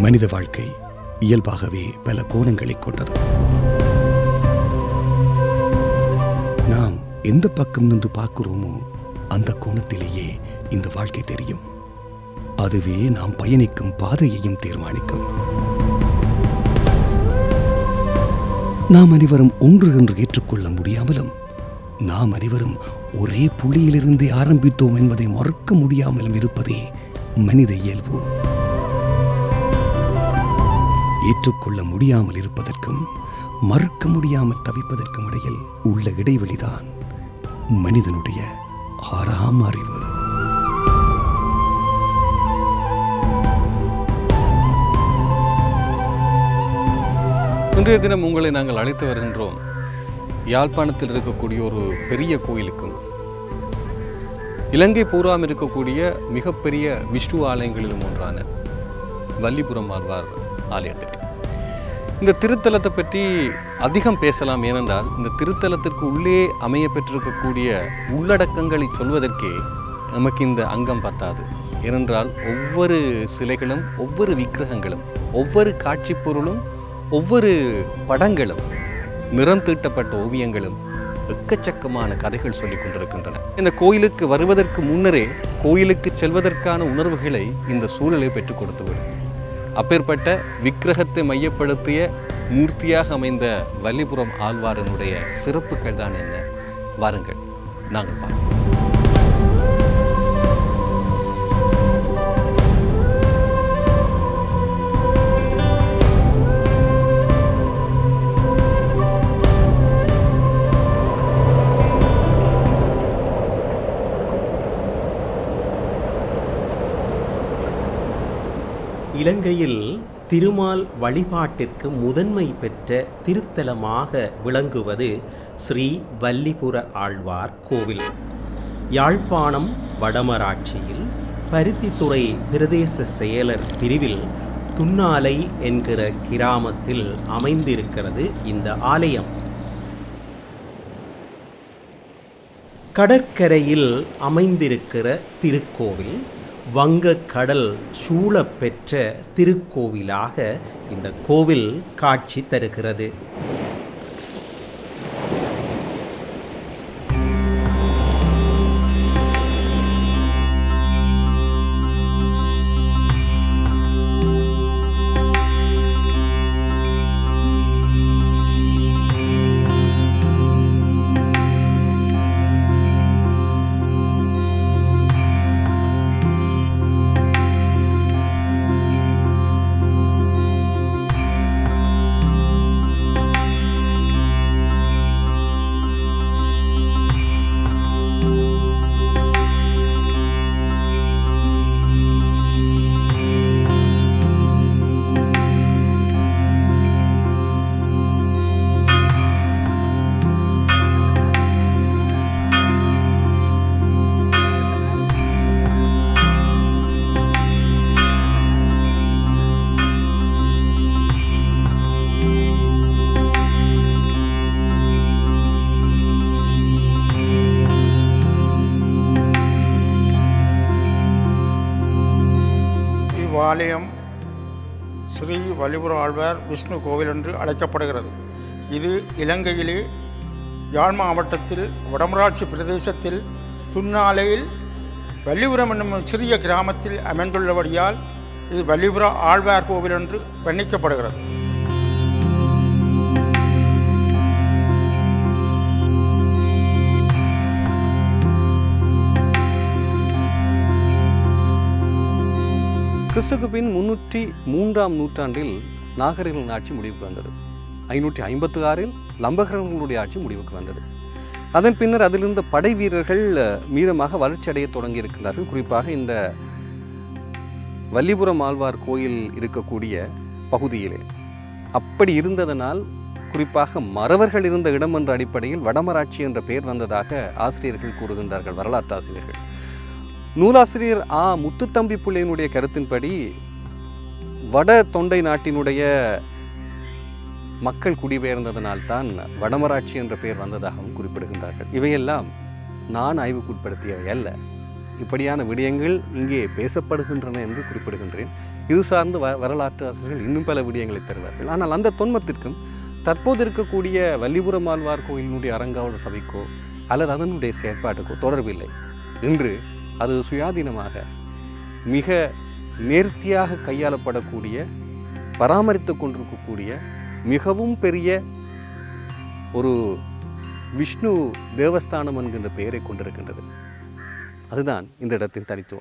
மனித வாழ்க்கை இயல்பாகவே பல கோணங்களை கொண்டது நாம் எந்த பக்கம் நின்று பார்க்கிறோமோ அந்த கோணத்திலேயே இந்த வாழ்க்கை தெரியும் அதுவே நாம் பயணிக்கும் பாதையையும் தீர்மானிக்கும் நாம் அனைவரும் ஒன்று என்று ஏற்றுக்கொள்ள முடியாமலும் நாம் அனைவரும் ஒரே புள்ளியிலிருந்து ஆரம்பித்தோம் என்பதை மறுக்க முடியாமலும் இருப்பதே மனித இயல்பு ஏற்றுக்கொள்ள முடியாமல் இருப்பதற்கும் மறுக்க முடியாமல் தவிப்பதற்கும் இடையில் உள்ள இடைவெளிதான் மனிதனுடைய ஆறாம் அறிவு இன்றைய தினம் உங்களை நாங்கள் அழைத்து வருகின்றோம் யாழ்ப்பாணத்தில் இருக்கக்கூடிய ஒரு பெரிய கோயிலுக்கும் இலங்கை பூராம் இருக்கக்கூடிய மிகப்பெரிய விஷ்ணு ஆலயங்களிலும் ஒன்றான வல்லிபுரம் ஆழ்வார் ஆலயத்துக்கு இந்த திருத்தலத்தை பற்றி அதிகம் பேசலாம் ஏனென்றால் இந்த திருத்தலத்திற்கு உள்ளே அமைய பெற்றிருக்கக்கூடிய உள்ளடக்கங்களை சொல்வதற்கே நமக்கு இந்த அங்கம் பத்தாது ஏனென்றால் ஒவ்வொரு சிலைகளும் ஒவ்வொரு விக்கிரகங்களும் ஒவ்வொரு காட்சிப் பொருளும் ஒவ்வொரு படங்களும் நிறம் தீட்டப்பட்ட ஓவியங்களும் எக்கச்சக்கமான கதைகள் சொல்லிக் கொண்டிருக்கின்றன இந்த கோயிலுக்கு வருவதற்கு முன்னரே கோயிலுக்கு செல்வதற்கான உணர்வுகளை இந்த சூழலை பெற்றுக் கொடுத்துவிடும் அப்பேற்பட்ட விக்கிரகத்தை மையப்படுத்திய மூர்த்தியாக அமைந்த வல்லிபுரம் ஆழ்வாரனுடைய சிறப்புகள் தான் என்ன வாருங்கள் நாங்கள் பார்ப்போம் இலங்கையில் திருமால் வழிபாட்டிற்கு முதன்மை பெற்ற திருத்தலமாக விளங்குவது ஸ்ரீ வல்லிபுர ஆழ்வார் கோவில் யாழ்ப்பாணம் வடமராட்சியில் பருத்தித்துறை பிரதேச செயலர் பிரிவில் துன்னாலை என்கிற கிராமத்தில் அமைந்திருக்கிறது இந்த ஆலயம் கடற்கரையில் அமைந்திருக்கிற திருக்கோவில் வங்கக்கடல் சூழப்பெற்ற திருக்கோவிலாக இந்த கோவில் காட்சி தருகிறது இவ்வாலயம் ஸ்ரீ வலிபுர ஆழ்வார் விஷ்ணு கோவில் என்று அழைக்கப்படுகிறது இது இலங்கையிலே யாழ் மாவட்டத்தில் வடமராட்சி பிரதேசத்தில் துன்னாலையில் வல்லிபுரம் என்னும் சிறிய கிராமத்தில் அமைந்துள்ளபடியால் இது வல்லிபுர ஆழ்வார் கோவில் என்று வர்ணிக்கப்படுகிறது கிறிஸ்துக்கு பின் முன்னூற்றி மூன்றாம் நூற்றாண்டில் நாகரிகளின் ஆட்சி முடிவுக்கு வந்தது ஐநூற்றி ஐம்பத்தி ஆறில் லம்பகர்களுடைய ஆட்சி முடிவுக்கு வந்தது அதன் பின்னர் அதிலிருந்த படை வீரர்கள் அஹ், மீதமாக வளர்ச்சி அடைய தொடங்கி இருக்கின்றார்கள் குறிப்பாக இந்த வல்லிபுரம் ஆழ்வார் கோயில் இருக்கக்கூடிய பகுதியிலே அப்படி இருந்ததனால் குறிப்பாக மறவர்கள் இருந்த இடம் என்ற அடிப்படையில் வடமராட்சி என்ற பெயர் வந்ததாக ஆசிரியர்கள் கூறுகின்றார்கள் வரலாற்று ஆசிரியர்கள் நூலாசிரியர் ஆ முத்துத்தம்பி பிள்ளையினுடைய கருத்தின்படி வட தொண்டை நாட்டினுடைய மக்கள் குடிபெயர்ந்ததனால்தான் வடமராட்சி என்ற பெயர் வந்ததாகவும் குறிப்பிடுகின்றார்கள் இவையெல்லாம் நான் ஆய்வுக்குட்படுத்தியவை அல்ல இப்படியான விடயங்கள் இங்கே பேசப்படுகின்றன என்று குறிப்பிடுகின்றேன் இது சார்ந்து வ வரலாற்று ஆசிரியர்கள் இன்னும் பல விடயங்களை தருவார்கள் ஆனால் அந்த தொன்மத்திற்கும் தற்போது இருக்கக்கூடிய வள்ளிபுரம் ஆழ்வார் கோயிலினுடைய அரங்காவலர் சபைக்கோ அல்லது அதனுடைய செயற்பாட்டுக்கோ தொடர்பில்லை இன்று அது சுயாதீனமாக மிக நேர்த்தியாக கையாளப்படக்கூடிய பராமரித்து கொண்டிருக்கக்கூடிய மிகவும் பெரிய ஒரு விஷ்ணு தேவஸ்தானம் என்கின்ற பெயரை கொண்டிருக்கின்றது அதுதான் இந்த இடத்தின் தனித்துவம்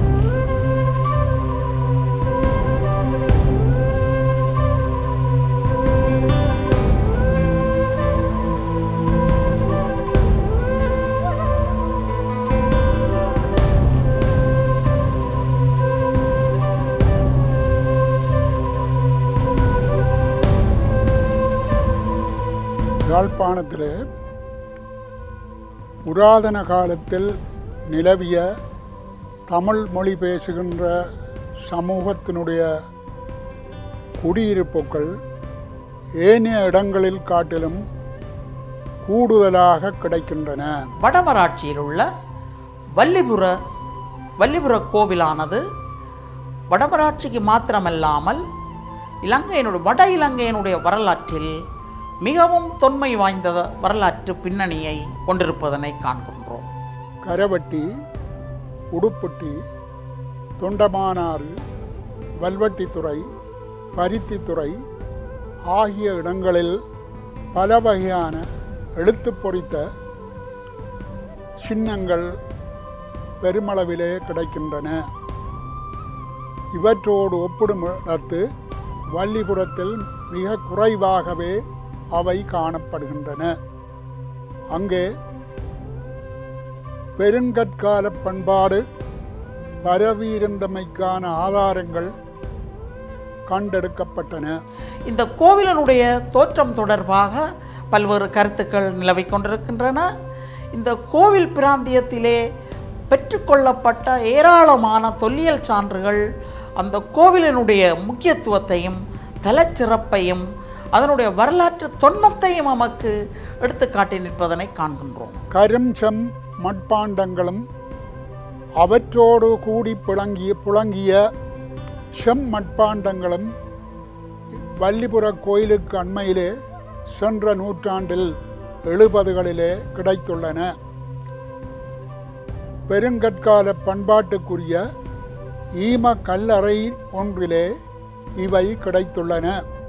யாழ்ப்பாணத்திலே புராதன காலத்தில் நிலவிய தமிழ் மொழி பேசுகின்ற சமூகத்தினுடைய குடியிருப்புகள் ஏனைய இடங்களில் காட்டிலும் கூடுதலாக கிடைக்கின்றன வடமராட்சியில் உள்ள வல்லிபுர வல்லிபுர கோவிலானது வடமராட்சிக்கு மாத்திரமல்லாமல் இலங்கையினுடைய வட இலங்கையினுடைய வரலாற்றில் மிகவும் தொன்மை வாய்ந்த வரலாற்று பின்னணியை கொண்டிருப்பதனை காண்கின்றோம் கரவட்டி உடுப்பட்டி தொண்டமானாறு வல்வட்டித்துறை பருத்தித்துறை ஆகிய இடங்களில் பல வகையான எழுத்து பொறித்த சின்னங்கள் பெருமளவிலே கிடைக்கின்றன இவற்றோடு ஒப்பிடும் இடத்து வள்ளிபுரத்தில் மிக குறைவாகவே அவை காணப்படுகின்றன அங்கே பெருங்கற்கால பண்பாடு பரவியிருந்தமைக்கான ஆதாரங்கள் கண்டெடுக்கப்பட்டன இந்த கோவிலினுடைய தோற்றம் தொடர்பாக பல்வேறு கருத்துக்கள் நிலவிக் கொண்டிருக்கின்றன இந்த கோவில் பிராந்தியத்திலே பெற்றுக்கொள்ளப்பட்ட ஏராளமான தொல்லியல் சான்றுகள் அந்த கோவிலினுடைய முக்கியத்துவத்தையும் தலச்சிறப்பையும் அதனுடைய வரலாற்று தொன்மத்தையும் நமக்கு எடுத்துக்காட்டி நிற்பதனை காண்கின்றோம் கரும் செம் மட்பாண்டங்களும் அவற்றோடு கூடி புழங்கிய புழங்கிய செம் மட்பாண்டங்களும் வள்ளிபுர கோயிலுக்கு அண்மையிலே சென்ற நூற்றாண்டில் எழுபதுகளிலே கிடைத்துள்ளன பெருங்கற்கால பண்பாட்டுக்குரிய ஈம கல்லறை ஒன்றிலே இவை கிடைத்துள்ளன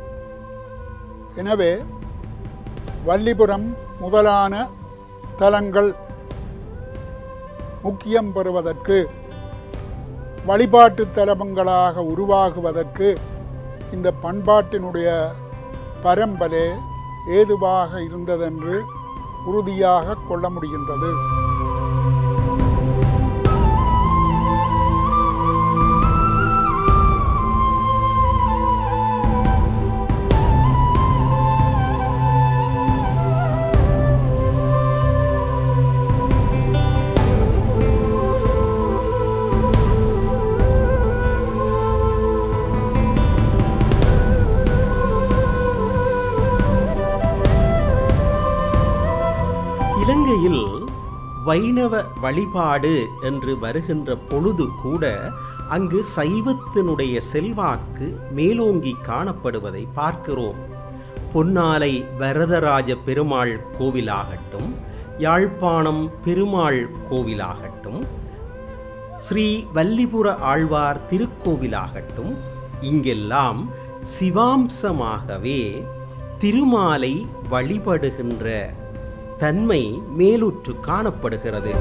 எனவே வள்ளிபுரம் முதலான தலங்கள் முக்கியம் பெறுவதற்கு வழிபாட்டு தலங்களாக உருவாகுவதற்கு இந்த பண்பாட்டினுடைய பரம்பலே ஏதுவாக இருந்ததென்று உறுதியாக கொள்ள முடிகின்றது இலங்கையில் வைணவ வழிபாடு என்று வருகின்ற பொழுது கூட அங்கு சைவத்தினுடைய செல்வாக்கு மேலோங்கி காணப்படுவதை பார்க்கிறோம் பொன்னாலை வரதராஜ பெருமாள் கோவிலாகட்டும் யாழ்ப்பாணம் பெருமாள் கோவிலாகட்டும் ஸ்ரீ வல்லிபுர ஆழ்வார் திருக்கோவிலாகட்டும் இங்கெல்லாம் சிவாம்சமாகவே திருமாலை வழிபடுகின்ற தன்மை மேலுற்று காணப்படுகிறது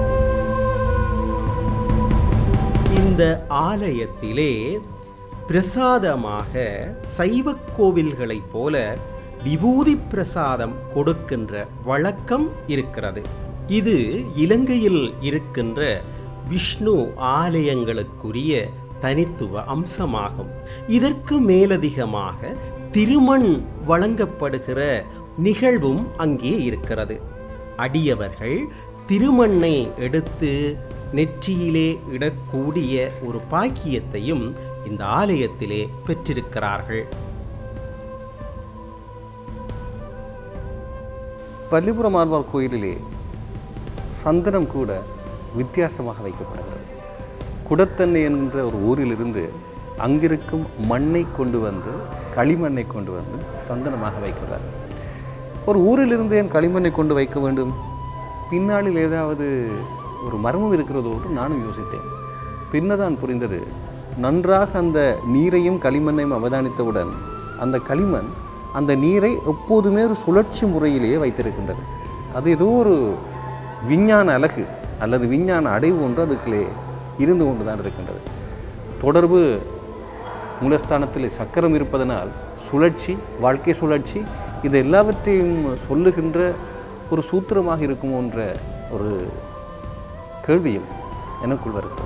இந்த ஆலயத்திலே பிரசாதமாக சைவ கோவில்களைப் போல விபூதி பிரசாதம் கொடுக்கின்ற வழக்கம் இருக்கிறது இது இலங்கையில் இருக்கின்ற விஷ்ணு ஆலயங்களுக்குரிய தனித்துவ அம்சமாகும் இதற்கு மேலதிகமாக திருமண் வழங்கப்படுகிற நிகழ்வும் அங்கே இருக்கிறது அடியவர்கள் திருமண்ணை எடுத்து நெற்றியிலே இடக்கூடிய ஒரு பாக்கியத்தையும் இந்த ஆலயத்திலே பெற்றிருக்கிறார்கள் பள்ளிபுரம் ஆழ்வார் கோயிலிலே சந்தனம் கூட வித்தியாசமாக வைக்கப்படுகிறது குடத்தண்ணை என்ற ஒரு ஊரிலிருந்து அங்கிருக்கும் மண்ணை கொண்டு வந்து களிமண்ணை கொண்டு வந்து சந்தனமாக வைக்கிறார் ஒரு ஊரிலிருந்து ஏன் களிமண்ணை கொண்டு வைக்க வேண்டும் பின்னாளில் ஏதாவது ஒரு மர்மம் இருக்கிறதோ என்று நானும் யோசித்தேன் பின்னதான் புரிந்தது நன்றாக அந்த நீரையும் களிமண்ணையும் அவதானித்தவுடன் அந்த களிமண் அந்த நீரை எப்போதுமே ஒரு சுழற்சி முறையிலேயே வைத்திருக்கின்றது அது ஏதோ ஒரு விஞ்ஞான அழகு அல்லது விஞ்ஞான அடைவு ஒன்று அதுக்குள்ளே இருந்து கொண்டு தான் இருக்கின்றது தொடர்பு மூலஸ்தானத்தில் சக்கரம் இருப்பதனால் சுழற்சி வாழ்க்கை சுழற்சி இது எல்லாவற்றையும் சொல்லுகின்ற ஒரு சூத்திரமாக இருக்குமோ என்ற ஒரு கேள்வியும் எனக்குள் வருகிறது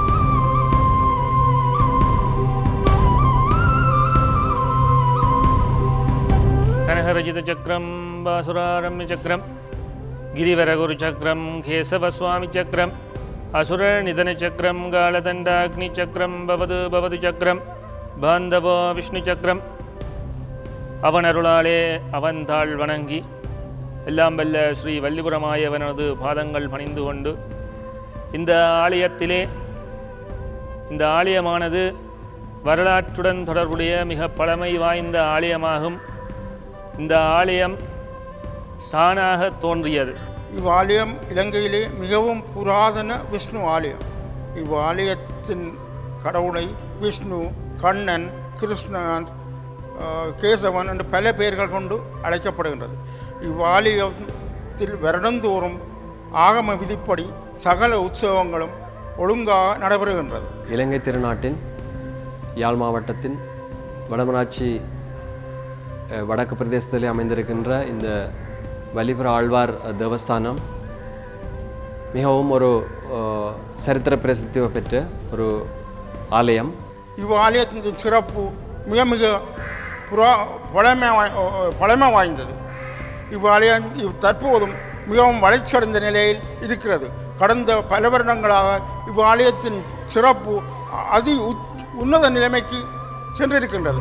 कनहरजितचक्रं वासुरारम्यचक्रं गिरिवरगुरुचक्रं केशवस्वामिचक्रम् असुरनिधनचक्रं गालदण्डाग्निचक्रं भवतु भवतु चक्रं बान्धवो விஷ்ணுச்சக்கரம் அவன் அருளாலே அவன் தாழ் வணங்கி எல்லாம் வல்ல ஸ்ரீ வல்லிபுரமாயவனது பாதங்கள் பணிந்து கொண்டு இந்த ஆலயத்திலே இந்த ஆலயமானது வரலாற்றுடன் தொடர்புடைய மிக பழமை வாய்ந்த ஆலயமாகும் இந்த ஆலயம் தானாக தோன்றியது இவ்வாலயம் இலங்கையிலே மிகவும் புராதன விஷ்ணு ஆலயம் இவ்வாலயத்தின் கடவுளை விஷ்ணு கண்ணன் கிருஷ்ணன் ஆஹ், கேசவன் என்று பல பெயர்கள் கொண்டு அழைக்கப்படுகின்றது இவ்வாலயத்தில் வருடந்தோறும் ஆகம விதிப்படி சகல உற்சவங்களும் ஒழுங்காக நடைபெறுகின்றது இலங்கை திருநாட்டின் யாழ் மாவட்டத்தின் வடமராட்சி அஹ், வடக்கு பிரதேசத்தில் அமைந்திருக்கின்ற இந்த வலிபுர ஆழ்வார் தேவஸ்தானம் மிகவும் ஒரு அஹ், சரித்திர பிரசித்தி பெற்ற ஒரு ஆலயம் இவ்வாலயத்தின் சிறப்பு மிக மிக புரா பழமை வாய்- பழமை வாய்ந்தது இவ்வாலயம் இவ் தற்போதும் மிகவும் வளர்ச்சியடைந்த நிலையில் இருக்கிறது கடந்த பல வருடங்களாக இவ்வாலயத்தின் சிறப்பு அதி உச்- உன்னத நிலைமைக்கு சென்றிருக்கின்றது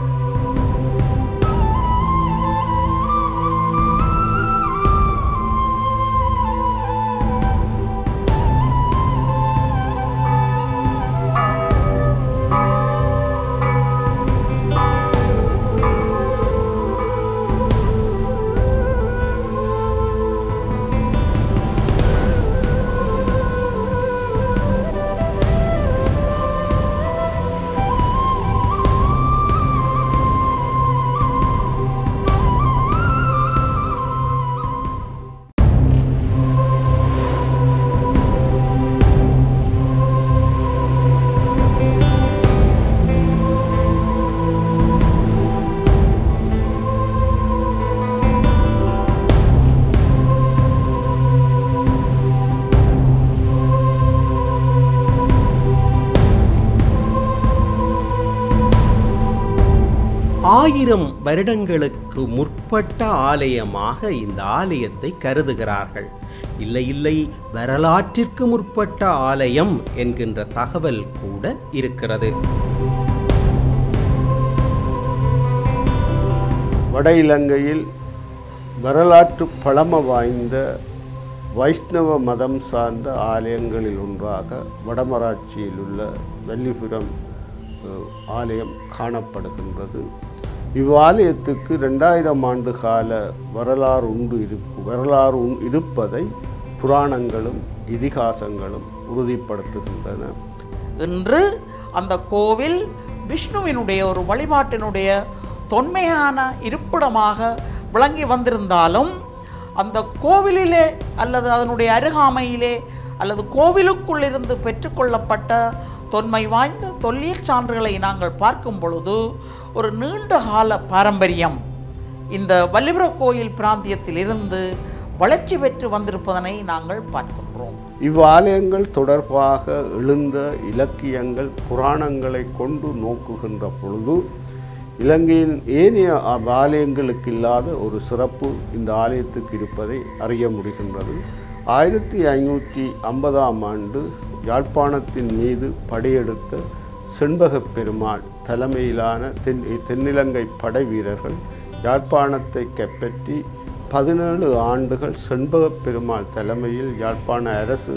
ஆயிரம் வருடங்களுக்கு முற்பட்ட ஆலயமாக இந்த ஆலயத்தை கருதுகிறார்கள் இல்லை இல்லை வரலாற்றிற்கு முற்பட்ட ஆலயம் என்கின்ற தகவல் கூட இருக்கிறது வட இலங்கையில் வரலாற்று பழமை வாய்ந்த வைஷ்ணவ மதம் சார்ந்த ஆலயங்களில் ஒன்றாக வடமராட்சியில் உள்ள வல்லிபுரம் அஹ், ஆலயம் காணப்படுகின்றது இவ்வாலயத்துக்கு ரெண்டாயிரம் ஆண்டு கால வரலாறு உண்டு இருப்பு வரலாறு உண்- இருப்பதை புராணங்களும் இதிகாசங்களும் உறுதிப்படுத்துகின்றன இன்று அந்த கோவில் விஷ்ணுவினுடைய ஒரு வழிபாட்டினுடைய தொன்மையான இருப்பிடமாக விளங்கி வந்திருந்தாலும் அந்த கோவிலிலே அல்லது அதனுடைய அருகாமையிலே அல்லது கோவிலுக்குள் இருந்து பெற்றுக்கொள்ளப்பட்ட தொன்மை வாய்ந்த தொல்லியல் சான்றுகளை நாங்கள் பார்க்கும் பொழுது ஒரு நீண்ட கால பாரம்பரியம் இந்த வல்லிபுர கோயில் பிராந்தியத்தில் இருந்து வளர்ச்சி பெற்று வந்திருப்பதனை நாங்கள் பார்க்கின்றோம் இவ்வாலயங்கள் தொடர்பாக எழுந்த இலக்கியங்கள் புராணங்களை கொண்டு நோக்குகின்ற பொழுது இலங்கையின் ஏனைய ஆ- ஆலயங்களுக்கு இல்லாத ஒரு சிறப்பு இந்த ஆலயத்துக்கு இருப்பதை அறிய முடிகின்றது ஆயிரத்தி ஐநூற்றி ஐம்பதாம் ஆண்டு யாழ்ப்பாணத்தின் மீது படையெடுத்த செண்பகப் பெருமாள் தலைமையிலான தென் தென்னிலங்கை படை வீரர்கள் யாழ்ப்பாணத்தை கைப்பற்றி பதினேழு ஆண்டுகள் செண்பகப் பெருமாள் தலைமையில் யாழ்ப்பாண அரசு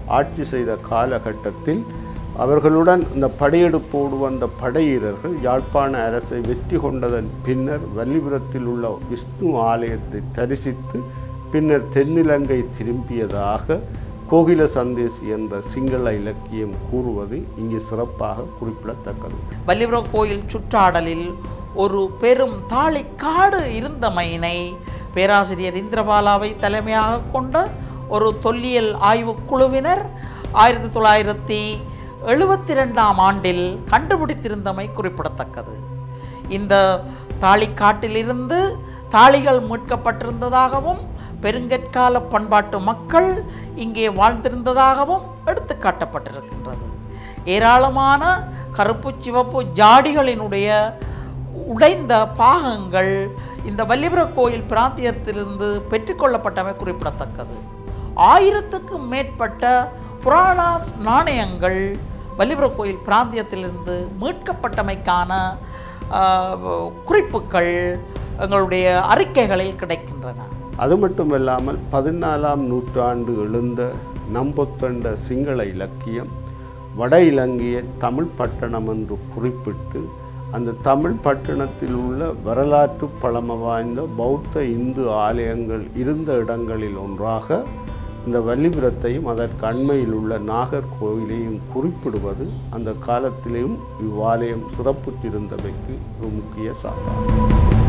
ஆட்சி செய்த காலகட்டத்தில் அவர்களுடன் இந்த படையெடுப்போடு வந்த படையீரர்கள் யாழ்ப்பாண அரசை வெற்றி கொண்டதன் பின்னர் வல்லிபுரத்தில் உள்ள விஷ்ணு ஆலயத்தை தரிசித்து பின்னர் தென்னிலங்கை திரும்பியதாக கோகில சந்தேசி என்ற சிங்கள இலக்கியம் கூறுவது இங்கு சிறப்பாக குறிப்பிடத்தக்கது வல்லிபுர கோயில் சுற்றாடலில் ஒரு பெரும் தாளிக்காடு இருந்தமையினை பேராசிரியர் இந்திரபாலாவை தலைமையாக கொண்ட ஒரு தொல்லியல் ஆய்வுக் குழுவினர் ஆயிரத்தி தொள்ளாயிரத்தி எழுபத்தி ரெண்டாம் ஆண்டில் கண்டுபிடித்திருந்தமை குறிப்பிடத்தக்கது இந்த தாளிக்காட்டிலிருந்து தாளிகள் மீட்கப்பட்டிருந்ததாகவும் பெருங்கற்கால பண்பாட்டு மக்கள் இங்கே வாழ்ந்திருந்ததாகவும் எடுத்து காட்டப்பட்டிருக்கின்றது ஏராளமான கருப்பு சிவப்பு ஜாடிகளினுடைய உடைந்த பாகங்கள் இந்த வல்லிபுர கோயில் பிராந்தியத்திலிருந்து பெற்றுக்கொள்ளப்பட்டமை குறிப்பிடத்தக்கது ஆயிரத்துக்கும் மேற்பட்ட புராணாஸ் நாணயங்கள் வல்லிபுர கோயில் பிராந்தியத்திலிருந்து மீட்கப்பட்டமைக்கான ஆஹ், குறிப்புகள் எங்களுடைய அறிக்கைகளில் கிடைக்கின்றன அது மட்டுமல்லாமல் பதினாலாம் நூற்றாண்டு எழுந்த நம்பொத்தண்ட சிங்கள இலக்கியம் வட இலங்கையை தமிழ் பட்டணம் என்று குறிப்பிட்டு அந்த தமிழ் பட்டணத்தில் உள்ள வரலாற்று பழமை வாய்ந்த பௌத்த இந்து ஆலயங்கள் இருந்த இடங்களில் ஒன்றாக இந்த வல்லிபுரத்தையும் அதற்கு அண்மையில் உள்ள நாகர்கோவிலையும் குறிப்பிடுவது அந்த காலத்திலேயும் இவ்வாலயம் சிறப்புற்றிருந்தமைக்கு ஒரு முக்கிய சான்றாகும்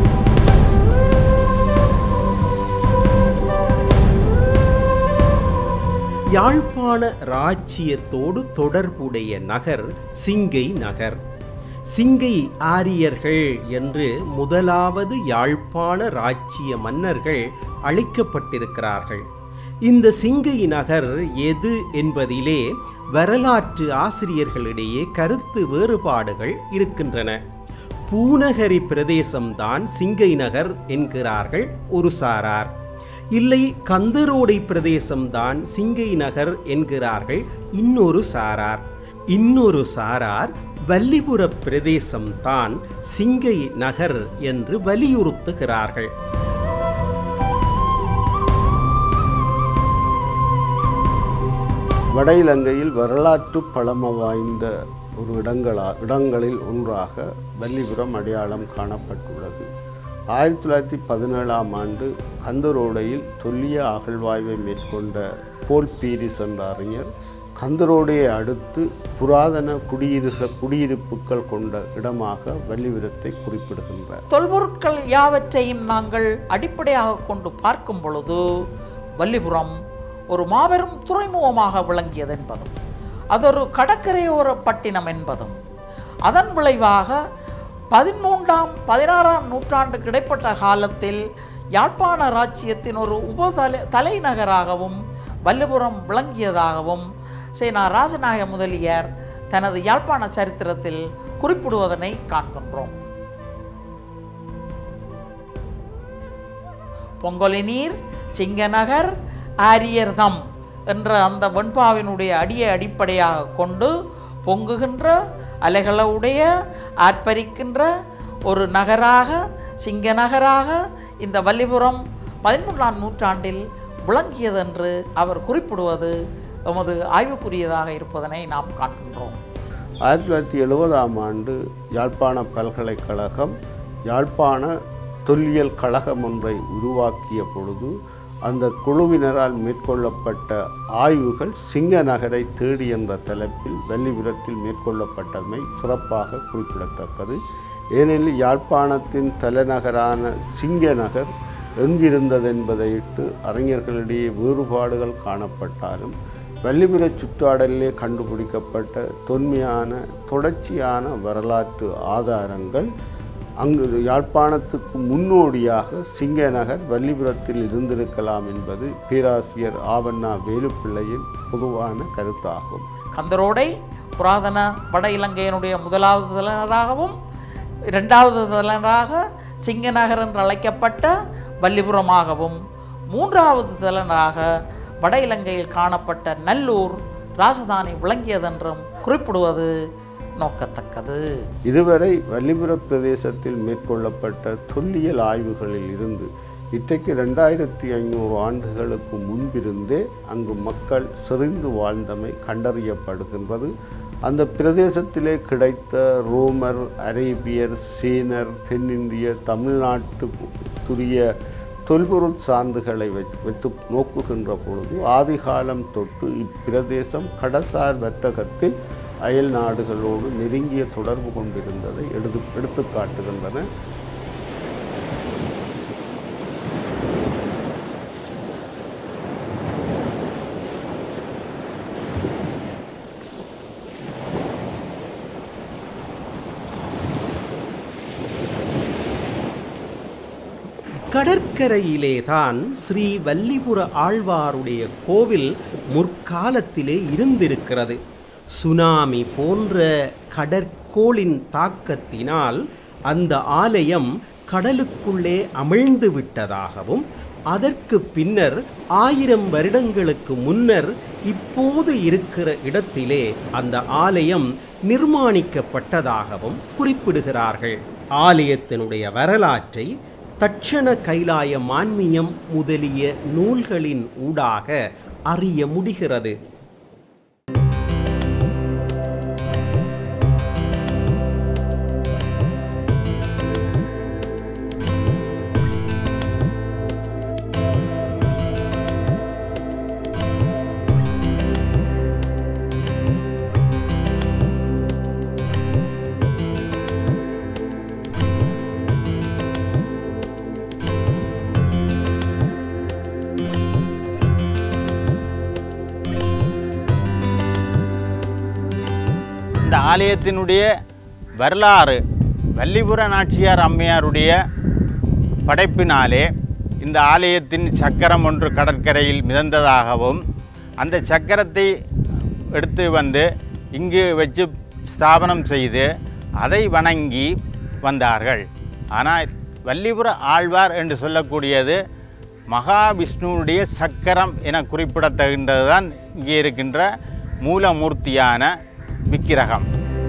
யாழ்ப்பாண இராச்சியத்தோடு தொடர்புடைய நகர் சிங்கை நகர் சிங்கை ஆரியர்கள் என்று முதலாவது யாழ்ப்பாண இராச்சிய மன்னர்கள் அழைக்கப்பட்டிருக்கிறார்கள் இந்த சிங்கை நகர் எது என்பதிலே வரலாற்று ஆசிரியர்களிடையே கருத்து வேறுபாடுகள் இருக்கின்றன பூநகரி பிரதேசம்தான் சிங்கை நகர் என்கிறார்கள் ஒரு சாரார் இல்லை கந்தரோடை பிரதேசம்தான் சிங்கை நகர் என்கிறார்கள் இன்னொரு சாரார் இன்னொரு சாரார் வல்லிபுர பிரதேசம்தான் சிங்கை நகர் என்று வலியுறுத்துகிறார்கள் வட இலங்கையில் வரலாற்று பழமை வாய்ந்த ஒரு இடங்களா இடங்களில் ஒன்றாக வல்லிபுரம் அடையாளம் காணப்பட்டுள்ளது ஆயிரத்தி தொள்ளாயிரத்தி பதினேழாம் ஆண்டு கந்தரோடையில் தொல்லிய அகழ்வாய்வை மேற்கொண்ட போல் பீரிஸ் என்ற அறிஞர் கந்தரோடையை அடுத்து புராதன குடியிருக குடியிருப்புகள் கொண்ட இடமாக வல்லிபுரத்தை குறிப்பிடுகின்றார் தொல்பொருட்கள் யாவற்றையும் நாங்கள் அடிப்படையாக கொண்டு பார்க்கும் பொழுது வல்லிபுரம் ஒரு மாபெரும் துறைமுகமாக விளங்கியது என்பதும் அதொரு கடற்கரையோர பட்டினம் என்பதும் அதன் விளைவாக பதிமூன்றாம் பதினாறாம் நூற்றாண்டு கிடைப்பட்ட காலத்தில் யாழ்ப்பாண ராச்சியத்தின் ஒரு உபதலை தலைநகராகவும் வல்லிபுரம் விளங்கியதாகவும் சேனா ராஜநாயக முதலியார் தனது யாழ்ப்பாண சரித்திரத்தில் குறிப்பிடுவதனை காண்கின்றோம் பொங்கொலினீர் சிங்கநகர் ஆரியர்தம் என்ற அந்த வெண்பாவினுடைய அடியை அடிப்படையாக கொண்டு பொங்குகின்ற அலைகளுடைய ஆர்ப்பரிக்கின்ற ஒரு நகராக சிங்க நகராக இந்த வல்லிபுரம் பதிமூன்றாம் நூற்றாண்டில் விளங்கியதென்று அவர் குறிப்பிடுவது எமது ஆய்வுக்குரியதாக இருப்பதனை நாம் காண்கின்றோம் ஆயிரத்தி தொள்ளாயிரத்தி எழுபதாம் ஆண்டு யாழ்ப்பாண பல்கலைக்கழகம் யாழ்ப்பாண தொல்லியல் கழகம் ஒன்றை உருவாக்கிய பொழுது அந்த குழுவினரால் மேற்கொள்ளப்பட்ட ஆய்வுகள் சிங்க நகரை தேடி என்ற தலைப்பில் வள்ளிபுரத்தில் மேற்கொள்ளப்பட்டமை சிறப்பாக குறிப்பிடத்தக்கது ஏனெனில் யாழ்ப்பாணத்தின் தலைநகரான சிங்க நகர் எங்கிருந்தது என்பதையிட்டு அறிஞர்களிடையே வேறுபாடுகள் காணப்பட்டாலும் வள்ளிபுர சுற்றாடலிலே கண்டுபிடிக்கப்பட்ட தொன்மையான தொடர்ச்சியான வரலாற்று ஆதாரங்கள் அங்கு யாழ்ப்பாணத்துக்கு முன்னோடியாக சிங்க நகர் வள்ளிபுரத்தில் இருந்திருக்கலாம் என்பது பேராசிரியர் ஆவண்ணா வேலுப்பிள்ளையின் பொதுவான கருத்தாகும் கந்தரோடை புராதன வட இலங்கையினுடைய முதலாவது தலைநகராகவும் இரண்டாவது தலைநகராக சிங்கநகர் என்று அழைக்கப்பட்ட வல்லிபுரமாகவும் மூன்றாவது தலைநகராக வட இலங்கையில் காணப்பட்ட நல்லூர் ராஜதானி விளங்கியதென்றும் குறிப்பிடுவது நோக்கத்தக்கது இதுவரை வல்லிபுர பிரதேசத்தில் மேற்கொள்ளப்பட்ட தொல்லியல் ஆய்வுகளில் இருந்து இன்றைக்கு ரெண்டாயிரத்தி ஐநூறு ஆண்டுகளுக்கு முன்பிருந்தே அங்கு மக்கள் செறிந்து வாழ்ந்தமை கண்டறியப்படுகின்றது அந்த பிரதேசத்திலே கிடைத்த ரோமர் அரேபியர் சீனர் தென்னிந்திய தமிழ்நாட்டுக்குரிய தொல்பொருள் சான்றுகளை வைத்து வைத்து நோக்குகின்ற பொழுது ஆதிகாலம் தொட்டு இப்பிரதேசம் கடசார் வர்த்தகத்தில் அயல் நாடுகளோடு நெருங்கிய தொடர்பு கொண்டிருந்ததை எடுத்து எடுத்து காட்டுகின்றன கடற்கரையிலேதான் ஸ்ரீ வல்லிபுர ஆழ்வாருடைய கோவில் முற்காலத்திலே இருந்திருக்கிறது சுனாமி போன்ற கடற்கோளின் தாக்கத்தினால் அந்த ஆலயம் கடலுக்குள்ளே அமிழ்ந்து விட்டதாகவும் அதற்கு பின்னர் ஆயிரம் வருடங்களுக்கு முன்னர் இப்போது இருக்கிற இடத்திலே அந்த ஆலயம் நிர்மாணிக்கப்பட்டதாகவும் குறிப்பிடுகிறார்கள் ஆலயத்தினுடைய வரலாற்றை தட்சண கைலாய மான்மியம் முதலிய நூல்களின் ஊடாக அறிய முடிகிறது இந்த ஆலயத்தினுடைய வரலாறு வல்லிபுர நாச்சியார் அம்மையாருடைய படைப்பினாலே இந்த ஆலயத்தின் சக்கரம் ஒன்று கடற்கரையில் மிதந்ததாகவும் அந்த சக்கரத்தை எடுத்து வந்து இங்கு வச்சு ஸ்தாபனம் செய்து அதை வணங்கி வந்தார்கள் ஆனால் வல்லிபுர ஆழ்வார் என்று சொல்லக்கூடியது மகாவிஷ்ணுவுடைய சக்கரம் என குறிப்பிடத்தகுந்ததுதான் இங்கே இருக்கின்ற மூலமூர்த்தியான விக்கிரகம்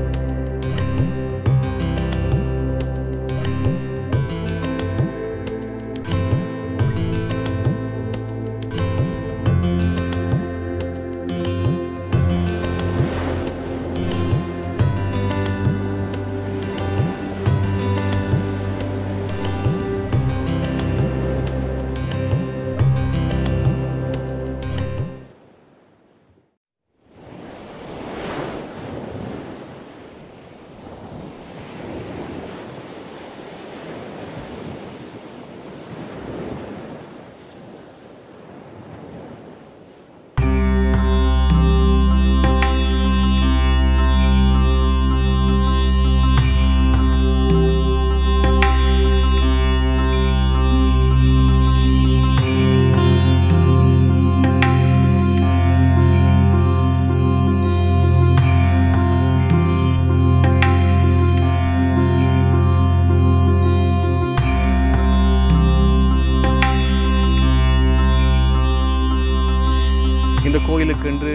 இந்த கோயிலுக்கென்று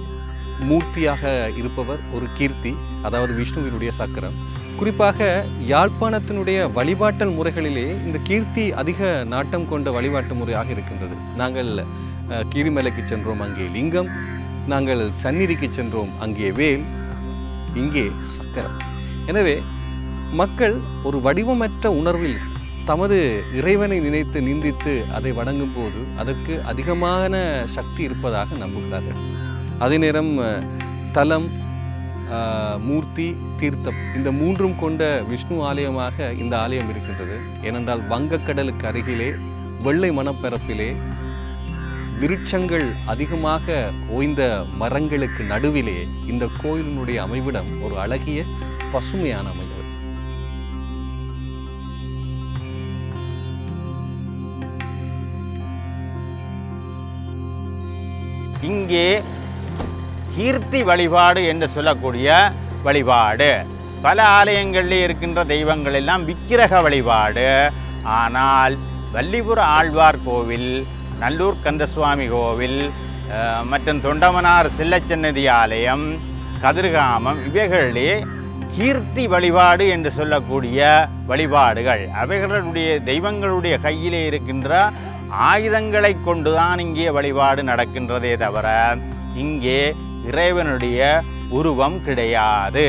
மூர்த்தியாக இருப்பவர் ஒரு கீர்த்தி அதாவது விஷ்ணுவினுடைய சக்கரம் குறிப்பாக யாழ்ப்பாணத்தினுடைய வழிபாட்டல் முறைகளிலே இந்த கீர்த்தி அதிக நாட்டம் கொண்ட வழிபாட்டு முறையாக இருக்கின்றது நாங்கள் அஹ், கீரிமலைக்கு சென்றோம் அங்கே லிங்கம் நாங்கள் சந்நிதிக்கு சென்றோம் அங்கே வேல் இங்கே சக்கரம் எனவே மக்கள் ஒரு வடிவமற்ற உணர்வில் தமது இறைவனை நினைத்து நிந்தித்து அதை வணங்கும் போது அதற்கு அதிகமான சக்தி இருப்பதாக நம்புகிறார்கள் அதே நேரம் அஹ், தலம் அஹ், மூர்த்தி தீர்த்தம் இந்த மூன்றும் கொண்ட விஷ்ணு ஆலயமாக இந்த ஆலயம் இருக்கின்றது ஏனென்றால் வங்கக்கடலுக்கு அருகிலே வெள்ளை மணப்பரப்பிலே விருட்சங்கள் அதிகமாக ஓய்ந்த மரங்களுக்கு நடுவிலே இந்த கோயிலினுடைய அமைவிடம் ஒரு அழகிய பசுமையான அமைவிடம் இங்கே கீர்த்தி வழிபாடு என்று சொல்லக்கூடிய வழிபாடு பல ஆலயங்களில் இருக்கின்ற தெய்வங்கள் எல்லாம் விக்கிரக வழிபாடு ஆனால் வல்லிபுர ஆழ்வார் கோவில் நல்லூர் கந்தசுவாமி கோவில் அஹ், மற்றும் தொண்டமனார் சில்லச்சன்னதி ஆலயம் கதிர்காமம் இவைகளிலே கீர்த்தி வழிபாடு என்று சொல்லக்கூடிய வழிபாடுகள் அவைகளுடைய தெய்வங்களுடைய கையிலே இருக்கின்ற ஆயுதங்களை கொண்டுதான் இங்கே வழிபாடு நடக்கின்றதே தவிர இங்கே இறைவனுடைய உருவம் கிடையாது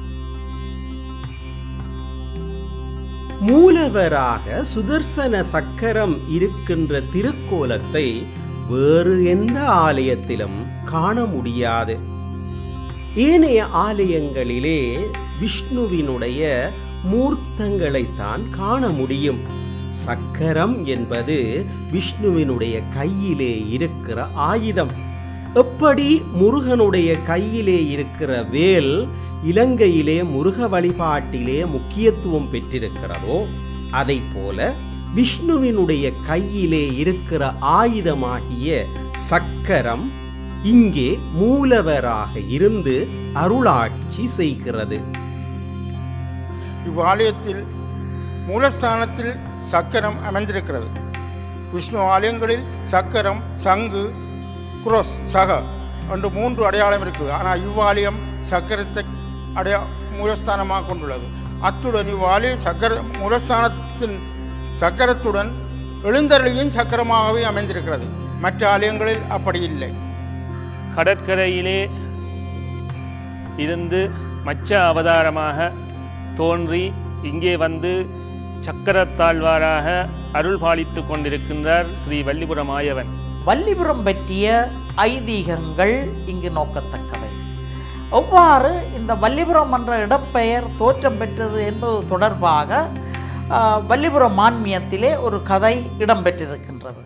மூலவராக சுதர்சன சக்கரம் இருக்கின்ற திருக்கோலத்தை வேறு எந்த ஆலயத்திலும் காண முடியாது ஏனைய ஆலயங்களிலே விஷ்ணுவினுடைய மூர்த்தங்களைத்தான் காண முடியும் சக்கரம் என்பது விஷ்ணுவினுடைய கையிலே இருக்கிற ஆயுதம் எப்படி முருகனுடைய கையிலே இருக்கிற வேல் இலங்கையிலே முருக வழிபாட்டிலே முக்கியத்துவம் பெற்றிருக்கிறதோ அதை போல விஷ்ணுவினுடைய கையிலே இருக்கிற ஆயுதமாகிய சக்கரம் இங்கே மூலவராக இருந்து அருளாட்சி செய்கிறது இவ்வாலயத்தில் மூலஸ்தானத்தில் சக்கரம் அமைந்திருக்கிறது விஷ்ணு ஆலயங்களில் சக்கரம் சங்கு குரோஸ் சக என்று மூன்று அடையாளம் இருக்குது ஆனால் இவ்வாலயம் சக்கரத்தை அடையா மூலஸ்தானமாக கொண்டுள்ளது அத்துடன் இவ்வாலயம் சக்கர மூலஸ்தானத்தின் சக்கரத்துடன் எழுந்தருளியும் சக்கரமாகவே அமைந்திருக்கிறது மற்ற ஆலயங்களில் அப்படி இல்லை கடற்கரையிலே இருந்து மச்ச அவதாரமாக தோன்றி இங்கே வந்து சக்கரத்தாழ்வாராக அருள் பாலித்து கொண்டிருக்கின்றார் ஸ்ரீ வல்லிபுரம் ஆயவன் வள்ளிபுரம் பற்றிய ஐதீகங்கள் இங்கு நோக்கத்தக்கவை எவ்வாறு இந்த வள்ளிபுரம் என்ற இடப்பெயர் தோற்றம் பெற்றது என்பது தொடர்பாக ஆ, வள்ளிபுரம் மான்மியத்திலே ஒரு கதை இடம்பெற்றிருக்கின்றது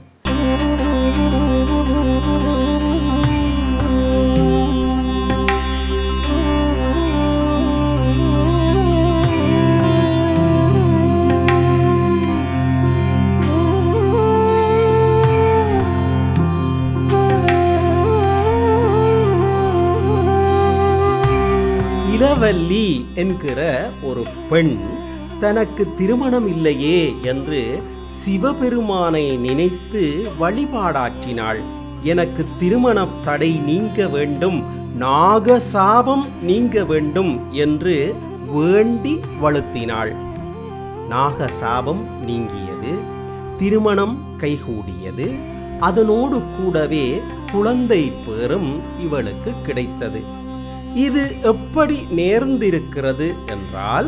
இளவல்லி என்கிற ஒரு பெண் தனக்கு திருமணம் இல்லையே என்று சிவபெருமானை நினைத்து வழிபாடாற்றினாள் எனக்கு திருமண தடை நீங்க வேண்டும் நாகசாபம் நீங்க வேண்டும் என்று வேண்டி வழுத்தினாள் நாகசாபம் நீங்கியது திருமணம் கைகூடியது அதனோடு கூடவே குழந்தை பேரும் இவளுக்கு கிடைத்தது இது எப்படி நேர்ந்திருக்கிறது என்றால்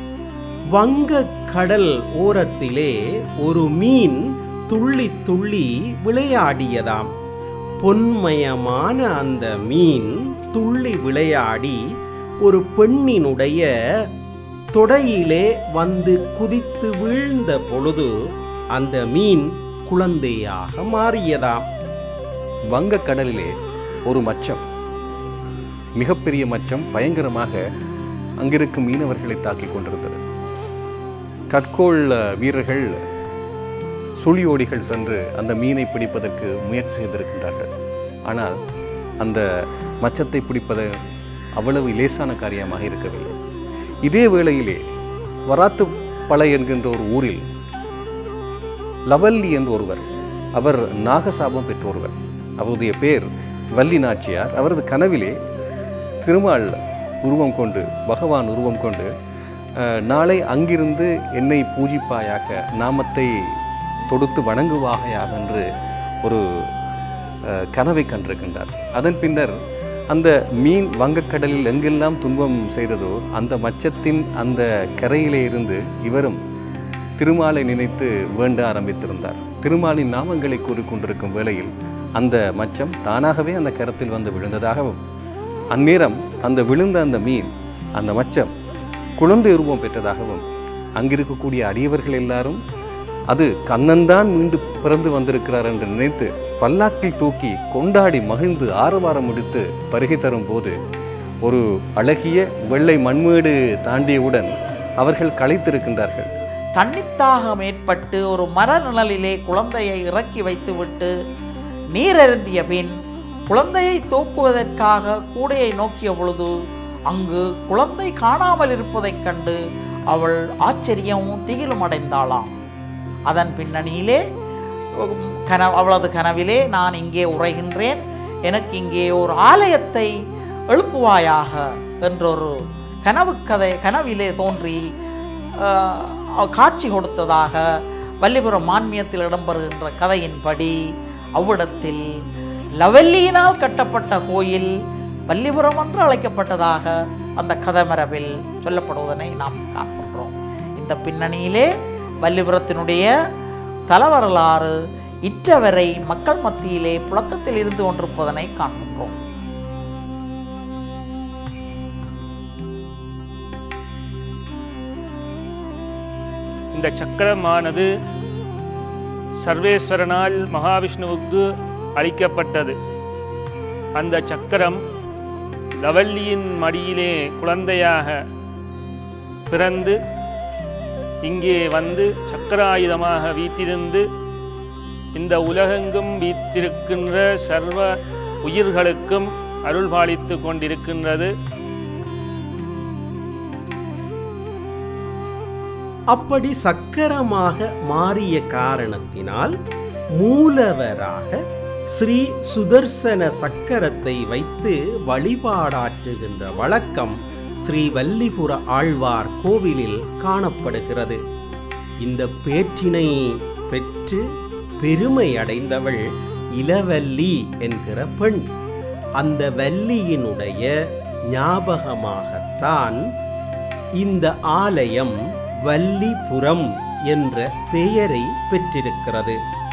வங்கக் கடல் ஓரத்திலே ஒரு மீன் துள்ளி துள்ளி விளையாடியதாம் பொன்மயமான அந்த மீன் துள்ளி விளையாடி ஒரு பெண்ணினுடைய தொடையிலே வந்து குதித்து வீழ்ந்த பொழுது அந்த மீன் குழந்தையாக மாறியதாம் வங்கக்கடலிலே ஒரு மச்சம் மிகப்பெரிய மச்சம் பயங்கரமாக அங்கிருக்கும் மீனவர்களை தாக்கிக் கொண்டிருந்தது கற்கோள் அஹ், வீரர்கள் சுழியோடிகள் சென்று அந்த மீனை பிடிப்பதற்கு முயற்சி செய்திருக்கின்றார்கள் ஆனால் அந்த மச்சத்தை பிடிப்பது அவ்வளவு லேசான காரியமாக இருக்கவில்லை இதே வேளையிலே வராத்து பளை என்கின்ற ஒரு ஊரில் லவல்லி என்று ஒருவர் அவர் நாகசாபம் பெற்ற ஒருவர் அவருடைய பேர் வள்ளி நாச்சியார் அவரது கனவிலே திருமால் உருவம் கொண்டு பகவான் உருவம் கொண்டு அஹ், நாளை அங்கிருந்து என்னை பூஜிப்பாயாக நாமத்தை தொடுத்து வணங்குவாயாக என்று ஒரு அஹ், கனவை கண்டிருக்கின்றார் அதன் பின்னர் அந்த மீன் வங்கக்கடலில் எங்கெல்லாம் துன்பம் செய்ததோ அந்த மச்சத்தின் அந்த கரையிலே இருந்து இவரும் திருமாலை நினைத்து வேண்ட ஆரம்பித்திருந்தார் திருமாலின் நாமங்களை கூறிக்கொண்டிருக்கும் வேளையில் அந்த மச்சம் தானாகவே அந்த கரத்தில் வந்து விழுந்ததாகவும் அந்நேரம் அந்த விழுந்த அந்த மீன் அந்த மச்சம் குழந்தை உருவம் பெற்றதாகவும் அங்கிருக்கக்கூடிய அடியவர்கள் எல்லாரும் அது கண்ணன்தான் மீண்டு பிறந்து வந்திருக்கிறார் என்று நினைத்து பல்லாக்கில் தூக்கி கொண்டாடி மகிழ்ந்து ஆரவாரம் முடித்து பருகை தரும் போது ஒரு அழகிய வெள்ளை மண்மேடு தாண்டியவுடன் அவர்கள் களைத்திருக்கின்றார்கள் தன்னித்தாகம் ஏற்பட்டு ஒரு மர நிழலிலே குழந்தையை இறக்கி வைத்துவிட்டு நீரருந்திய பின் குழந்தையை தூக்குவதற்காக கூடையை நோக்கிய பொழுது அங்கு குழந்தை காணாமல் இருப்பதைக் கண்டு அவள் ஆச்சரியமும் திகிலும் அடைந்தாளாம் அதன் பின்னணியிலே உம், கன அவளது கனவிலே நான் இங்கே உரைகின்றேன் எனக்கு இங்கே ஒரு ஆலயத்தை எழுப்புவாயாக என்றொரு கனவு கதை கனவிலே தோன்றி ஆஹ், காட்சி கொடுத்ததாக வல்லிபுரம் மான்மியத்தில் இடம்பெறுகின்ற கதையின்படி அவ்விடத்தில் லவல்லியினால் கட்டப்பட்ட கோயில் வல்லிபுரம் என்று அழைக்கப்பட்டதாக அந்த கதமரபில் சொல்லப்படுவதனை நாம் காண்கின்றோம் இந்த பின்னணியிலே வல்லிபுரத்தினுடைய தலவரலாறு இற்றவரை மக்கள் மத்தியிலே புழக்கத்தில் இருந்து கொண்டிருப்பதனை காண்கின்றோம் இந்த சக்கரமானது சர்வேஸ்வரனால் மகாவிஷ்ணுவுக்கு அளிக்கப்பட்டது அந்த சக்கரம் லவல்லியின் மடியிலே குழந்தையாக பிறந்து இங்கே வந்து சக்கராயுதமாக வீற்றிருந்து இந்த உலகெங்கும் வீற்றிருக்கின்ற சர்வ உயிர்களுக்கும் அருள்பாலித்து கொண்டிருக்கின்றது அப்படி சக்கரமாக மாறிய காரணத்தினால் மூலவராக ஸ்ரீ சுதர்சன சக்கரத்தை வைத்து வழிபாடாற்றுகின்ற வழக்கம் ஸ்ரீ வல்லிபுர ஆழ்வார் கோவிலில் காணப்படுகிறது இந்த பேற்றினை பெற்று பெருமை அடைந்தவள் இளவல்லி என்கிற பெண் அந்த வல்லியினுடைய ஞாபகமாகத்தான் இந்த ஆலயம் வல்லிபுரம் என்ற பெயரை பெற்றிருக்கிறது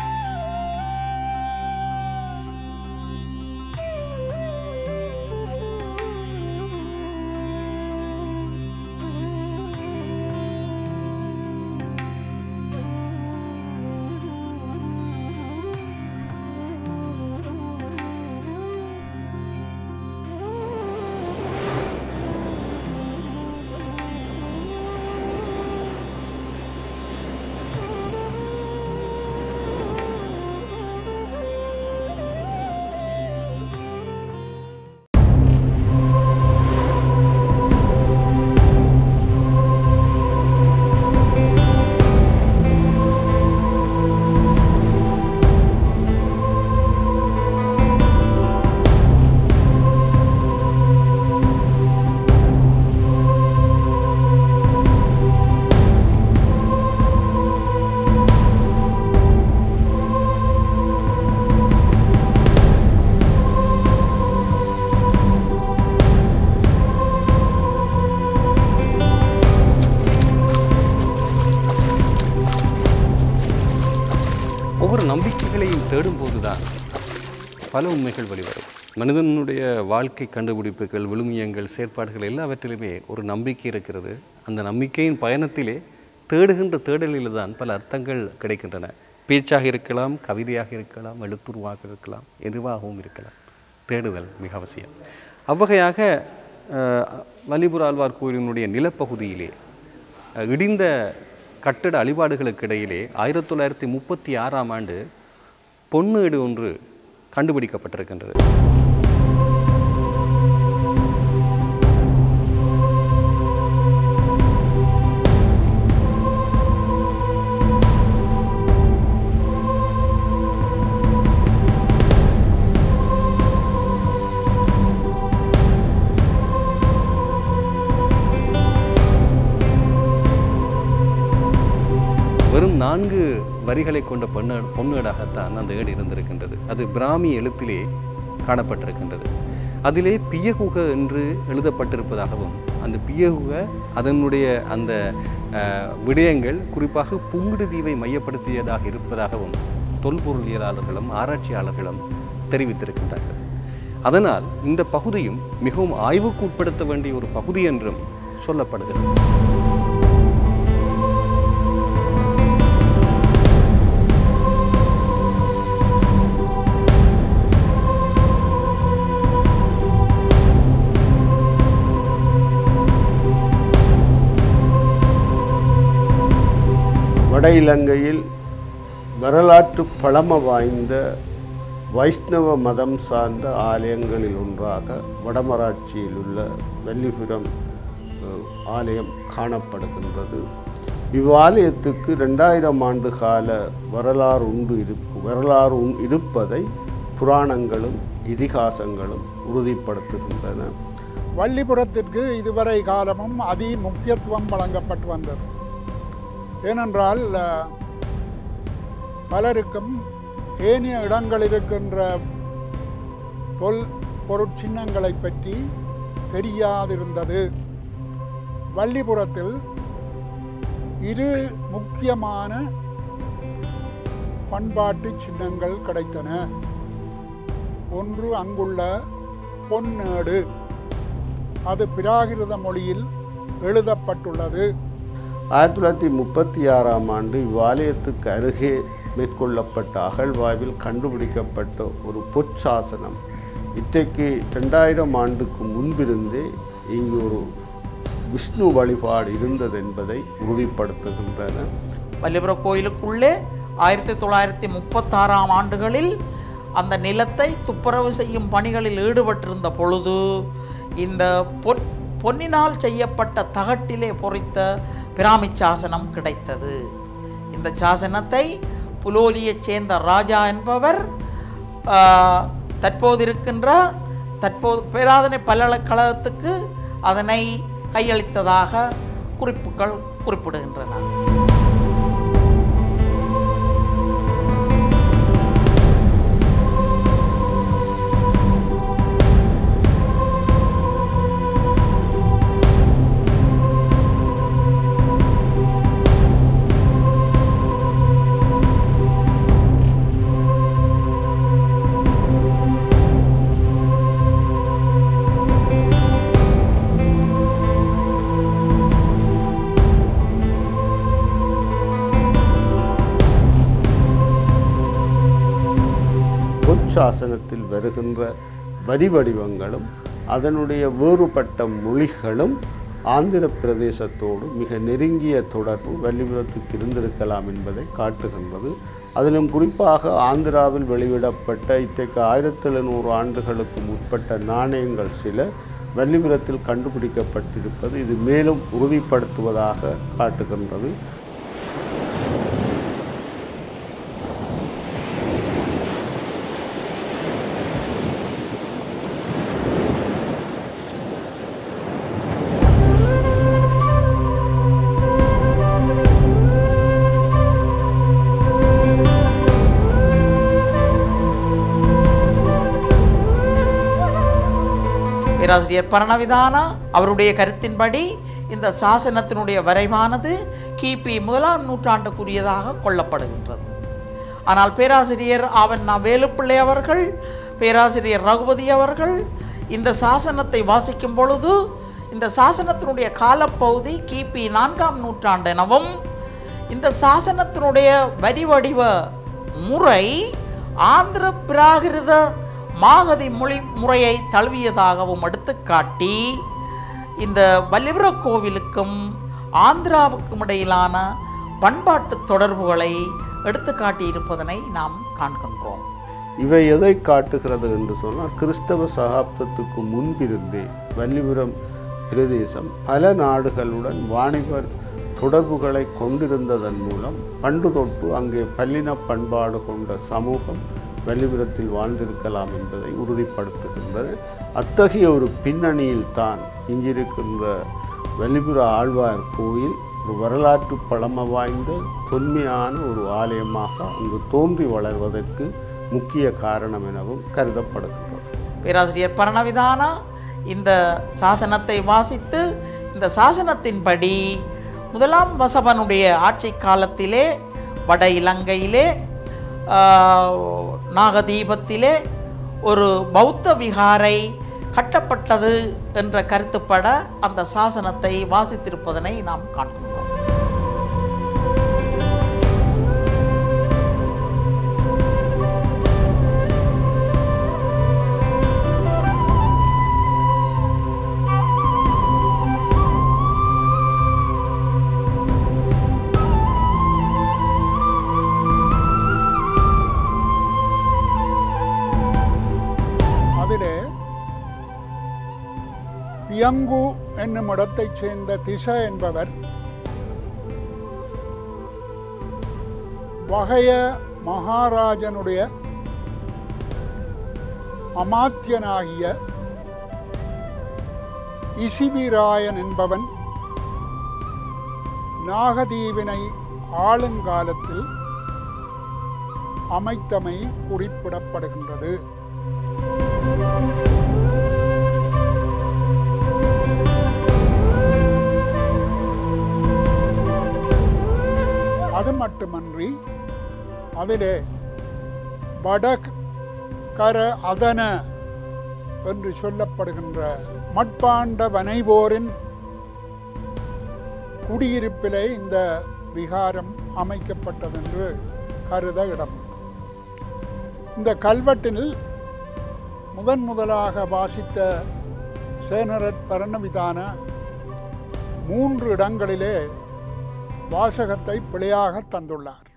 ஒவ்வொரு நம்பிக்கைகளையும் தேடும்போதுதான் பல உண்மைகள் வெளிவரும் மனிதனுடைய வாழ்க்கை கண்டுபிடிப்புகள் விழுமியங்கள் செயற்பாடுகள் எல்லாவற்றிலுமே ஒரு நம்பிக்கை இருக்கிறது அந்த நம்பிக்கையின் பயணத்திலே தேடுகின்ற தேடலில் தான் பல அர்த்தங்கள் கிடைக்கின்றன பேச்சாக இருக்கலாம் கவிதையாக இருக்கலாம் எழுத்துருவாக இருக்கலாம் எதுவாகவும் இருக்கலாம் தேடுதல் மிக அவசியம் அவ்வகையாக அஹ், வலிபுர ஆழ்வார் கோயிலினுடைய நிலப்பகுதியிலே அஹ், இடிந்த கட்டட அழிபாடுகளுக்கு இடையிலே ஆயிரத்தி தொள்ளாயிரத்தி முப்பத்தி ஆறாம் ஆண்டு பொன்னேடு ஒன்று கண்டுபிடிக்கப்பட்டிருக்கின்றது வெறும் நான்கு வரிகளை கொண்ட பொன்னு பொன்னேடாகத்தான் அந்த ஏடு இருந்திருக்கின்றது அது பிராமி எழுத்திலே காணப்பட்டிருக்கின்றது அதிலே பியகுக என்று எழுதப்பட்டிருப்பதாகவும் அந்த பியகுக அதனுடைய அந்த அஹ், விடயங்கள் குறிப்பாக புங்குடு தீவை மையப்படுத்தியதாக இருப்பதாகவும் தொல்பொருளியலாளர்களும் ஆராய்ச்சியாளர்களும் தெரிவித்திருக்கின்றார்கள் அதனால் இந்த பகுதியும் மிகவும் ஆய்வுக்கு உட்படுத்த வேண்டிய ஒரு பகுதி என்றும் சொல்லப்படுகிறது வட இலங்கையில் வரலாற்று பழமை வாய்ந்த வைஷ்ணவ மதம் சார்ந்த ஆலயங்களில் ஒன்றாக வடமராட்சியில் உள்ள வல்லிபுரம் அஹ், ஆலயம் காணப்படுகின்றது இவ்வாலயத்துக்கு ரெண்டாயிரம் ஆண்டு கால வரலாறு உண்டு இருப்பு வரலாறு உண்- இருப்பதை புராணங்களும் இதிகாசங்களும் உறுதிப்படுத்துகின்றன வள்ளிபுரத்திற்கு இதுவரை காலமும் அதி முக்கியத்துவம் வழங்கப்பட்டு வந்தது ஏனென்றால் அஹ், பலருக்கும் ஏனைய இடங்களில் இருக்கின்ற தொல் பொருட்சின்னங்களை பற்றி தெரியாதிருந்தது வள்ளிபுரத்தில் இரு முக்கியமான பண்பாட்டு சின்னங்கள் கிடைத்தன ஒன்று அங்குள்ள பொன்னேடு அது பிராகிருத மொழியில் எழுதப்பட்டுள்ளது ஆயிரத்தி தொள்ளாயிரத்தி முப்பத்தி ஆறாம் ஆண்டு இவ்வாலயத்துக்கு அருகே மேற்கொள்ளப்பட்ட அகழ்வாய்வில் கண்டுபிடிக்கப்பட்ட ஒரு பொற்சாசனம் இன்றைக்கு ரெண்டாயிரம் ஆண்டுக்கு முன்பிருந்தே இங்கு ஒரு விஷ்ணு வழிபாடு இருந்தது என்பதை உறுதிப்படுத்துகின்றன வல்லிபுர கோயிலுக்குள்ளே ஆயிரத்தி தொள்ளாயிரத்தி முப்பத்தாறாம் ஆண்டுகளில் அந்த நிலத்தை துப்புரவு செய்யும் பணிகளில் ஈடுபட்டிருந்த பொழுது இந்த பொன் பொன்னினால் செய்யப்பட்ட தகட்டிலே பொறித்த பிராமி சாசனம் கிடைத்தது இந்த சாசனத்தை புலோலியைச் சேர்ந்த ராஜா என்பவர் ஆ, தற்போது இருக்கின்ற தற்போது பேராதனை பல்கலைக்கழகத்துக்கு அதனை கையளித்ததாக குறிப்புகள் குறிப்பிடுகின்றன பொற்சாசனத்தில் வருகின்ற வரி வடிவங்களும் அதனுடைய வேறுபட்ட மொழிகளும் ஆந்திர பிரதேசத்தோடு மிக நெருங்கிய தொடர்பு வள்ளிபுரத்துக்கு இருந்திருக்கலாம் என்பதை காட்டுகின்றது அதிலும் குறிப்பாக ஆந்திராவில் வெளியிடப்பட்ட இன்றைக்கு ஆயிரத்தி எழுநூறு ஆண்டுகளுக்கு முற்பட்ட நாணயங்கள் சில வள்ளிபுரத்தில் கண்டுபிடிக்கப்பட்டிருப்பது இது மேலும் உறுதிப்படுத்துவதாக காட்டுகின்றது பேராசிரியர் பரணவிதானா அவருடைய கருத்தின்படி இந்த சாசனத்தினுடைய வரைவானது கிபி முதலாம் நூற்றாண்டுக்குரியதாக கொள்ளப்படுகின்றது ஆனால் பேராசிரியர் ஆவண்ணா வேலுப்பிள்ளை அவர்கள் பேராசிரியர் ரகுபதி அவர்கள் இந்த சாசனத்தை வாசிக்கும் பொழுது இந்த சாசனத்தினுடைய காலப்பகுதி கிபி நான்காம் நூற்றாண்டு எனவும் இந்த சாசனத்தினுடைய வரி வடிவ முறை ஆந்திர பிராகிருத மாகதி மொழி முறையை தழுவியதாகவும் எடுத்துக்காட்டி இந்த வல்லிபுர கோவிலுக்கும் ஆந்திராவுக்கும் இடையிலான பண்பாட்டு தொடர்புகளை எடுத்துக்காட்டி இருப்பதனை நாம் காண்கின்றோம் இவை எதை காட்டுகிறது என்று சொன்னால் கிறிஸ்தவ சகாப்தத்துக்கு முன்பிருந்தே வள்ளிபுரம் பிரதேசம் பல நாடுகளுடன் வாணிபர் தொடர்புகளை கொண்டிருந்ததன் மூலம் பண்டு தொட்டு அங்கே பல்லின பண்பாடு கொண்ட சமூகம் வள்ளிபுரத்தில் வாழ்ந்திருக்கலாம் என்பதை உறுதிப்படுத்துகின்றது அத்தகைய ஒரு பின்னணியில் தான் இங்கிருக்கின்ற வள்ளிபுர ஆழ்வார் கோயில் ஒரு வரலாற்று பழமை வாய்ந்த தொன்மையான ஒரு ஆலயமாக அங்கு தோன்றி வளர்வதற்கு முக்கிய காரணம் எனவும் கருதப்படுகின்றது பேராசிரியர் பரணவிதானா இந்த சாசனத்தை வாசித்து இந்த சாசனத்தின்படி முதலாம் வசவனுடைய ஆட்சி காலத்திலே வட இலங்கையிலே ஆஹ், நாகதீபத்திலே ஒரு பௌத்த விகாரை கட்டப்பட்டது என்ற கருத்துப்பட அந்த சாசனத்தை வாசித்திருப்பதனை நாம் காண்கின்றோம் அதிலே பியங்கு என்னும் இடத்தைச் சேர்ந்த திச என்பவர் வகைய மகாராஜனுடைய அமாத்தியனாகிய இசிவிராயன் என்பவன் நாகதீவினை ஆளுங்காலத்தில் அமைத்தமை குறிப்பிடப்படுகின்றது அது மட்டுமன்றி அதிலே வடக் கர அதன என்று சொல்லப்படுகின்ற மட்பாண்ட வனைவோரின் குடியிருப்பிலே இந்த விகாரம் அமைக்கப்பட்டதென்று கருத இடமுண்டு இந்த கல்வெட்டில் முதன் முதலாக வாசித்த சேனரட் பரணவிதான மூன்று இடங்களிலே வாசகத்தை பிழையாக தந்துள்ளார்